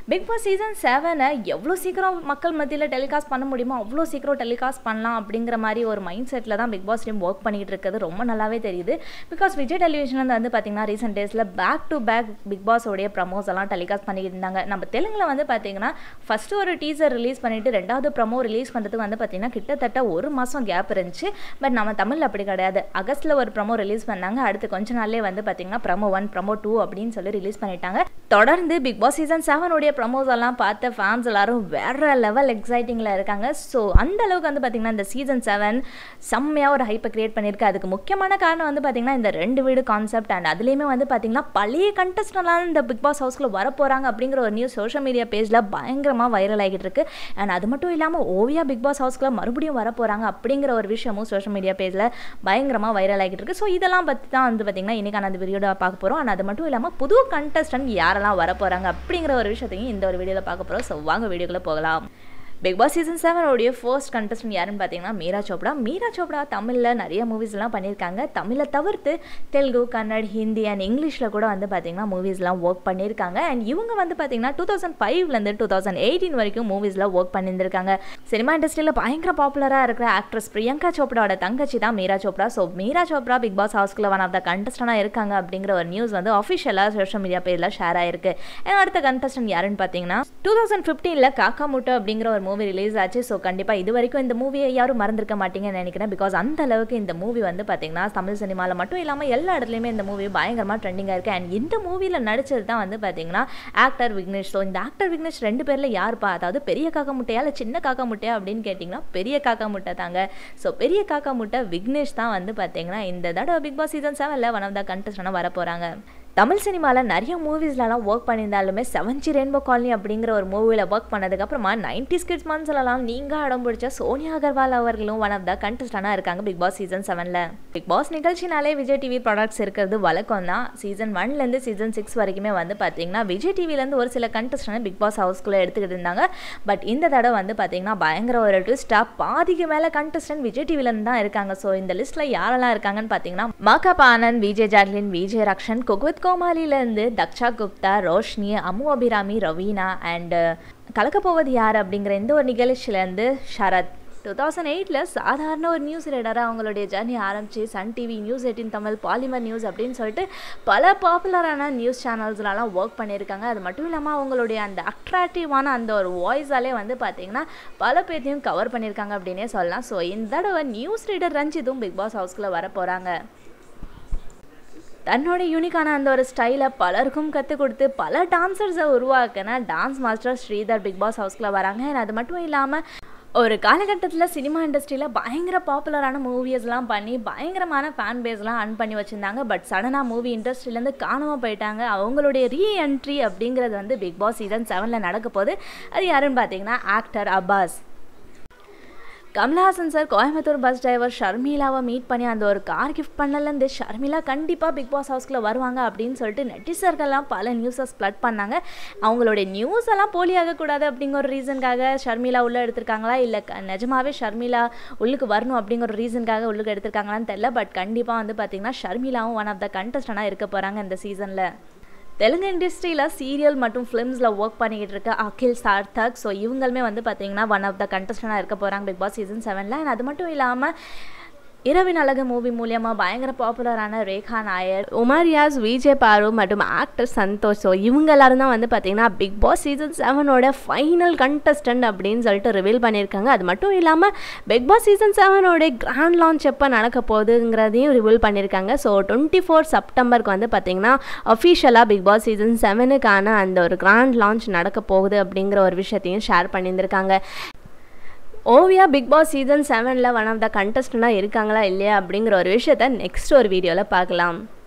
big Boss season செவனை எவ்வளோ சீக்கிரம் மக்கள் மத்தியில் டெலிகாஸ்ட் பண்ண முடியுமோ அவ்வளோ சீக்கிரம் டெலிகாஸ்ட் பண்ணலாம் அப்படிங்கிற மாதிரி ஒரு மைண்ட் செட்டில் தான் பிக் பாஸ் டீம் ஒர்க் பண்ணிகிட்டு இருக்கிறது ரொம்ப நல்லாவே தெரியுது பிகாஸ் விஜய் டெலிவிஷன் வந்து பார்த்தீங்கன்னா ரீசெண்ட் டேஸில் பேக் டு பேக் பிக் பாஸோடைய ப்ரமோஸ் எல்லாம் டெலிகாஸ்ட் பண்ணிக்கிட்டு இருந்தாங்க நம்ம தெலுங்கில் வந்து பார்த்தீங்கன்னா ஃபஸ்ட்டு ஒரு டீசர் ரிலீஸ் பண்ணிவிட்டு ரெண்டாவது ப்ரமோ ரிலீஸ் பண்ணுறதுக்கு வந்து பார்த்தீங்கன்னா கிட்டத்தட்ட ஒரு மாதம் கேப் இருந்துச்சு பட் நம்ம தமிழில் அப்படி கிடையாது அகஸ்ட்டில் ஒரு ப்ரமோ ரிலீஸ் பண்ணாங்க அடுத்து கொஞ்ச நாள்லேயே வந்து பார்த்தீங்கன்னா ப்ரமோ ஒன் ப்ரமோ டூ அப்படின்னு சொல்லி ரிலீஸ் பண்ணிட்டாங்க தொடர்ந்து பிக் பாஸ் சீசன் செவனுடைய ப்ரமோஸ் எல்லாம் பார்த்த ஃபேன்ஸ் எல்லாரும் வேற லெவல் எக்ஸைட்டிங்கில் இருக்காங்க ஸோ அந்த அளவுக்கு வந்து பார்த்தீங்கன்னா இந்த சீசன் செவன் செம்மையாக ஒரு ஹைப்பை கிரியேட் பண்ணியிருக்கு அதுக்கு முக்கியமான காரணம் வந்து பார்த்தீங்கன்னா இந்த ரெண்டு வீடு கான்செப்ட் அண்ட் அதுலேயுமே வந்து பார்த்தீங்கன்னா பழைய கண்டஸ்டன்ட்லாம் இந்த பிக் பாஸ் ஹவுஸ்க்குள்ள வர போகிறாங்க அப்படிங்கிற ஒரு நியூஸ் சோஷியல் மீடியா பேஜில் பயங்கரமாக வைரல் ஆகிட்டு இருக்கு அண்ட் அது மட்டும் இல்லாமல் ஓவியா பிக் பாஸ் ஹவுஸ்க்குள்ள மறுபடியும் வர போகிறாங்க அப்படிங்கிற ஒரு விஷயமும் சோஷியல் மீடியா பேஜில் பயங்கரமாக வைரல் ஆகிட்டு இருக்கு ஸோ இதெல்லாம் பற்றி தான் வந்து பார்த்தீங்கன்னா இன்றைக்கான அந்த வீடியோட பார்க்க போகிறோம் அண்ட் அது மட்டும் இல்லாமல் புது கண்டஸ்டன்ட் யாரெல்லாம் வர போகிறாங்க அப்படிங்கிற ஒரு விஷயத்தையும் இந்த ஒரு வீடியோவில் பார்க்க போகிறோம் ஸோ வாங்க வீடியோக்குள்ளே போகலாம் பிக் பாஸ் சீசன் செவனோடைய ஃபர்ஸ்ட் கண்டஸ்டன்ட் யாருன்னு பார்த்தீங்கன்னா மீரா சோப்ரா மீரா சோப்ரா தமிழில் நிறைய மூவிஸ்லாம் பண்ணியிருக்காங்க தமிழை தவிர்த்து தெலுங்கு கன்னட் ஹிந்தி அண்ட் இங்கிலீஷில் கூட வந்து பார்த்தீங்கன்னா மூவிஸ்லாம் ஒர்க் பண்ணியிருக்காங்க அண்ட் இவங்க வந்து பார்த்தீங்கன்னா டூ தௌசண்ட் ஃபைவ்லேருந்து டூ தௌசண்ட் எயிட்டீன் வரைக்கும் மூவிஸில் ஒர்க் பண்ணியிருந்திருக்காங்க சினிமா இண்டஸ்ட்ரியில் பயங்கர பாப்புலராக இருக்கிற ஆக்ட்ரஸ் பிரியங்கா சோப்ராவோட தங்கச்சி தான் Meera Chopra so Meera Chopra Bigg Boss ஹவுஸ்க்குள்ள ஒன் ஆஃப் த கண்டஸ்டனாக இருக்காங்க அப்படிங்கிற ஒரு நியூஸ் வந்து அஃபிஷியலாக சோஷியல் மீடியா பேஜில் ஷேர் ஆயிருக்கு And அடுத்த கண்டஸ்டன்ட் யாருன்னு பார்த்தீங்கன்னா டூ தௌசண்ட் ஃபிஃப்டீனில் காக்கா முட்டை அப்படிங்கிற ஒரு மூவி ரிலீஸ் ஆச்சு ஸோ கண்டிப்பாக இது வரைக்கும் இந்த மூவியை யாரும் மறந்துருக்க மாட்டீங்கன்னு நினைக்கிறேன் பிகாஸ் அந்த அளவுக்கு இந்த மூவி வந்து பார்த்தீங்கன்னா தமிழ் சினிமாவில் மட்டும் இல்லாமல் எல்லா இடத்துலையுமே இந்த மூவி பயங்கரமாக ட்ரெண்டிங்காக இருக்குது அண்ட் இந்த மூவியில் நடிச்சது தான் வந்து பார்த்தீங்கன்னா ஆக்டர் விக்னேஷ் ஸோ இந்த ஆக்டர் விக்னேஷ் ரெண்டு பேரில் யாருப்பா அதாவது பெரிய காக்கா முட்டையா இல்லை சின்ன காக்கா முட்டையா அப்படின்னு கேட்டிங்கன்னா பெரிய காக்கா முட்டை தாங்க ஸோ பெரிய காக்கா முட்டை விக்னேஷ் தான் வந்து பார்த்தீங்கன்னா இந்த தடவை பிக் பாஸ் சீசன் செவனில் ஒன் ஆஃப் த கண்டஸ்டனாக வர போகிறாங்க தமிழ் சினிமாவில் நிறைய மூவிஸ்லலாம் ஒர்க் பண்ணியிருந்தாலுமே செவன்ச்சி ரெயின்போ காலனி அப்படிங்கிற ஒரு மூவியில் ஒர்க் பண்ணதுக்கப்புறமா நைன்டி ஸ்கிட்ஸ் மந்த்ஸ்லலாம் நீங்கள் அடம் பிடிச்ச சோனியா அகர்வால் அவர்களும் ஒன் ஆஃப் த கண்டஸ்டனாக இருக்காங்க பிக் பாஸ் சீசன் செவனில் பிக் பாஸ் நிகழ்ச்சினாலே விஜய் டிவி ப்ராடக்ட்ஸ் இருக்கிறது வழக்கம் தான் சீசன் ஒன்லேருந்து சீசன் சிக்ஸ் வரைக்குமே வந்து பார்த்தீங்கன்னா விஜய் டிவிலேருந்து ஒரு சில கண்டஸ்டனை பிக் பாஸ் ஹவுஸ்குள்ளே எடுத்துக்கிட்டு இருந்தாங்க பட் இந்த தடவை வந்து பார்த்தீங்கன்னா பயங்கர ஒரு ட்விஸ்ட்டாக பாதிக்கு மேலே கண்டஸ்டன்ட் விஜய் டிவிலேருந்து தான் இருக்காங்க ஸோ இந்த லிஸ்ட்டில் யாரெல்லாம் இருக்காங்கன்னு பார்த்தீங்கன்னா மாகாப் ஆனந்த் விஜய் ஜாக்லின் விஜய் ரக்ஷன் குக்வித் கோமாலிலேருந்து தக்ஷா குப்தா ரோஷ்னி அம்மு அபிராமி ரவீனா அண்டு கலக்கப்போவது யார் அப்படிங்கிற இந்த ஒரு நிகழ்ச்சியிலேருந்து ஷரத் டூ தௌசண்ட் எயிட்டில் சாதாரண ஒரு நியூஸ் ரீடராக அவங்களுடைய ஜர்னி ஆரம்பிச்சு Sun TV news eighteen Tamil Polimer news அப்படின்னு சொல்லிட்டு பல பாப்புலரான நியூஸ் சேனல்ஸ்லலாம் ஒர்க் பண்ணியிருக்காங்க அது மட்டும் இல்லாமல் அவங்களுடைய அந்த அட்ராக்டிவான அந்த ஒரு வாய்ஸாலே வந்து பார்த்திங்கன்னா பல பேர்த்தையும் கவர் பண்ணியிருக்காங்க அப்படின்னே சொல்லலாம் ஸோ இந்த தடவை நியூஸ் ரீடர் ரஞ்சித்தும் பிக் பாஸ் ஹவுஸ்க்குள்ளே வர போகிறாங்க தன்னோட யூனிக்கான அந்த ஒரு ஸ்டைலை பலருக்கும் கற்றுக் கொடுத்து பல டான்சர்ஸை உருவாக்கின dance master Sridhar Bigg Boss ஹவுஸ்க்குள்ளே வராங்க and அது மட்டும் இல்லாமல் ஒரு காலகட்டத்தில் சினிமா இண்டஸ்ட்ரியில் பயங்கர பாப்புலரான மூவிஸ்லாம் பண்ணி பயங்கரமான ஃபேன் பேஸ்லாம் அன் பண்ணி வச்சுருந்தாங்க பட் சடனாக மூவி இண்டஸ்ட்ரியிலேருந்து காணாமல் போயிட்டாங்க அவங்களுடைய ரீஎன்ட்ரி அப்படிங்கிறது வந்து பிக் பாஸ் சீசன் செவனில் நடக்க போகுது அது யாருன்னு பார்த்தீங்கன்னா actor Abbas Kamal Haasan sir Coimbatore bus driver ஷர்மிளாவை மீட் பண்ணி அந்த ஒரு கார் கிஃப்ட் பண்ணலேருந்து ஷர்மிளா கண்டிப்பாக பிக் பாஸ் ஹவுஸ்க்குள்ளே வருவாங்க அப்படின்னு சொல்லிட்டு நெட்டிசர்கள்லாம் பல நியூஸை ஸ்ப்ளட் பண்ணாங்க அவங்களுடைய நியூஸ் எல்லாம் போலி ஆகக்கூடாது அப்படிங்கிற ஒரு ரீசனுக்காக ஷர்மிளா உள்ளே எடுத்திருக்காங்களா இல்லை நிஜமாவே ஷர்மிளா உள்ளுக்கு வரணும் அப்படிங்கிற ஒரு ரீசனுக்காக உள்ளுக்கு எடுத்திருக்காங்களான்னு தெரில பட் கண்டிப்பாக வந்து பார்த்திங்கன்னா ஷர்மிளாவும் ஒன் ஆஃப் த கண்டஸ்டனாக இருக்க போகிறாங்க இந்த சீசனில் தெலுங்கு இண்டஸ்ட்ரியில் சீரியல் மற்றும் ஃபிலிம்ஸில் ஒர்க் பண்ணிக்கிட்டு இருக்க அகில் சார்த்தக் ஸோ இவங்களுமே வந்து பார்த்தீங்கன்னா ஒன் ஆஃப் த கண்டஸ்டனாக இருக்க போகிறாங்க பிக் பாஸ் சீசன் செவனில் அண்ட் அது மட்டும் இல்லாமல் இரவின் அழகு மூவி மூலியமாக பயங்கர பாப்புலரான ரேகா நாயர் உமரியாஸ் விஜய் பாரு மற்றும் ஆக்டர் சந்தோஷ் ஸோ இவங்க எல்லாரும் தான் வந்து பார்த்தீங்கன்னா பிக் பாஸ் சீசன் செவனோட ஃபைனல் கண்டஸ்டன்ட் அப்படின்னு சொல்லிட்டு ரிவீல் பண்ணியிருக்காங்க அது மட்டும் இல்லாமல் பிக் பாஸ் சீசன் செவனோட கிராண்ட் லான்ச் எப்போ நடக்க போகுதுங்கிறதையும் ரிவீல் பண்ணியிருக்காங்க ஸோ டுவெண்ட்டி ஃபோர் செப்டம்பருக்கு வந்து பார்த்தீங்கன்னா அஃபிஷியலாக பிக் பாஸ் சீசன் செவனுக்கான அந்த ஒரு கிராண்ட் லான்ச் நடக்க போகுது அப்படிங்கிற ஒரு விஷயத்தையும் ஷேர் பண்ணியிருந்திருக்காங்க ஓவியா பிக் பாஸ் சீசன் செவனில் ஒன் ஆஃப் த கண்டஸ்டண்டாக இருக்காங்களா இல்லையா அப்படிங்கிற ஒரு விஷயத்த நெக்ஸ்ட் ஒரு வீடியோவில் பார்க்கலாம்